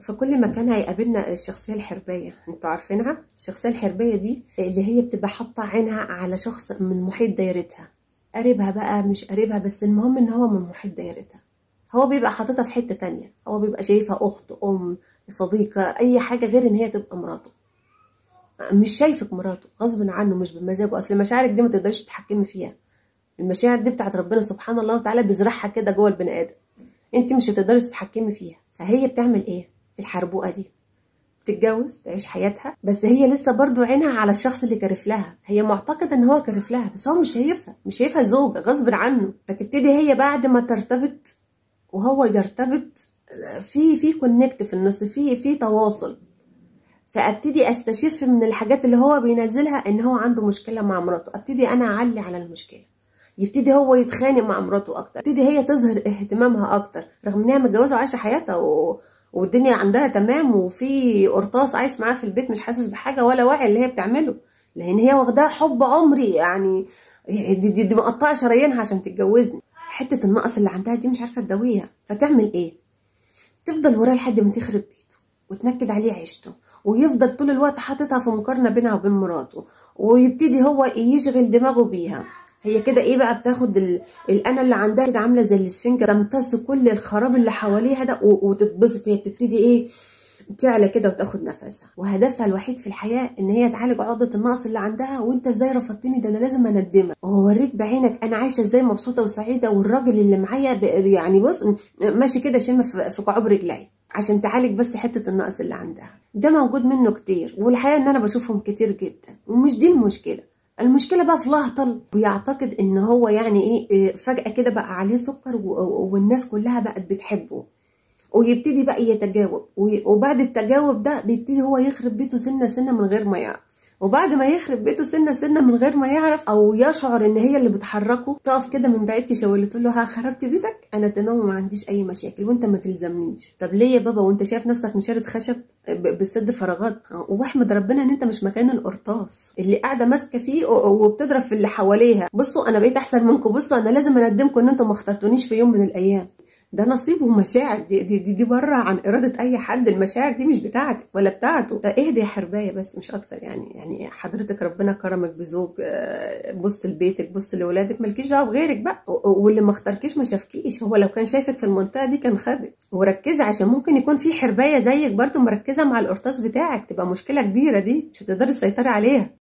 في كل مكان هيقابلنا الشخصيه الحربيه انتوا عارفينها الشخصيه الحربيه دي اللي هي بتبقى حاطه عينها على شخص من محيط دايرتها قريبها بقى مش قريبها بس المهم ان هو من محيط دايرتها هو بيبقى حاططها في حته تانية هو بيبقى شايفها اخت ام صديقه اي حاجه غير ان هي تبقى مراته مش شايفك مراته غصب عنه مش بمزاجه اصل مشاعرك دي ما تقدريش تتحكمي فيها المشاعر دي بتاعت ربنا سبحان الله وتعالى بيزرعها كده جوه البني ادم انت مش هتقدري تتحكمي فيها فهي بتعمل ايه الحربوقه دي تتجوز تعيش حياتها بس هي لسه برضو عينها على الشخص اللي كرف لها هي معتقدة ان هو كرف لها بس هو مش شايفها مش شايفها زوجة غصب عنه فتبتدي هي بعد ما ترتبط وهو يرتبط في في كونكت في النص في في تواصل فابتدي استشف من الحاجات اللي هو بينزلها ان هو عنده مشكله مع مراته ابتدي انا اعلي على المشكله يبتدي هو يتخانق مع مراته اكتر تبتدي هي تظهر اهتمامها اكتر رغم ان هي متجوزه وعايشه حياتها و... والدنيا عندها تمام وفي قرطاس عايش معاها في البيت مش حاسس بحاجه ولا واعي اللي هي بتعمله لان هي واخداها حب عمري يعني دي, دي, دي مقطعه شرايينها عشان تتجوزني حته النقص اللي عندها دي مش عارفه تداويها فتعمل ايه تفضل وراه لحد ما تخرب بيته وتنكد عليه عيشته ويفضل طول الوقت حاططها في مقارنه بينها وبين مراته ويبتدي هو يشغل دماغه بيها هي كده ايه بقى بتاخد ال... الانا اللي عندها كده عامله زي الاسفنجه تمتص كل الخراب اللي حواليها ده و... وتتبسط هي بتبتدي ايه تعلى كده وتاخد نفسها وهدفها الوحيد في الحياه ان هي تعالج عقده النقص اللي عندها وانت ازاي رفضتني ده انا لازم اندمك واوريك بعينك انا عايشه ازاي مبسوطه وسعيده والراجل اللي معايا ب... يعني بص ماشي كده شم في, في كعوب رجلي عشان تعالج بس حته النقص اللي عندها ده موجود منه كتير والحقيقه ان انا بشوفهم كتير جدا ومش دي المشكله المشكله بقى في لهطل بيعتقد ان هو يعني ايه فجاه كده بقى عليه سكر والناس كلها بقت بتحبه ويبتدي بقى يتجاوب وبعد التجاوب ده بيبتدي هو يخرب بيته سنه سنه من غير ما يعرف وبعد ما يخرب بيته سنه سنه من غير ما يعرف او يشعر ان هي اللي بتحركه تقف كده من بعيد تشاور تقول له ها خربت بيتك انا تمام وما عنديش اي مشاكل وانت ما تلزمنيش طب ليه يا بابا وانت شايف نفسك نشاره خشب بتسد فراغات واحمد ربنا ان انت مش مكان القرطاس اللي قاعده ماسكه فيه وبتضرب في اللي حواليها بصوا انا بقيت احسن منكم بصوا انا لازم اندمكم ان انتم ما اخترتونيش في يوم من الايام ده نصيب ومشاعر دي دي, دي, دي بره عن اراده اي حد المشاعر دي مش بتاعتك ولا بتاعته اهدي يا حربايه بس مش اكتر يعني يعني حضرتك ربنا كرمك بزوج بص لبيتك بص لاولادك مالكيش دعوه بغيرك بقى واللي ما اختاركيش ما شافكيش هو لو كان شايفك في المنطقه دي كان خدك وركزي عشان ممكن يكون في حربايه زيك برضو مركزه مع القرطاس بتاعك تبقى مشكله كبيره دي مش هتقدري تسيطري عليها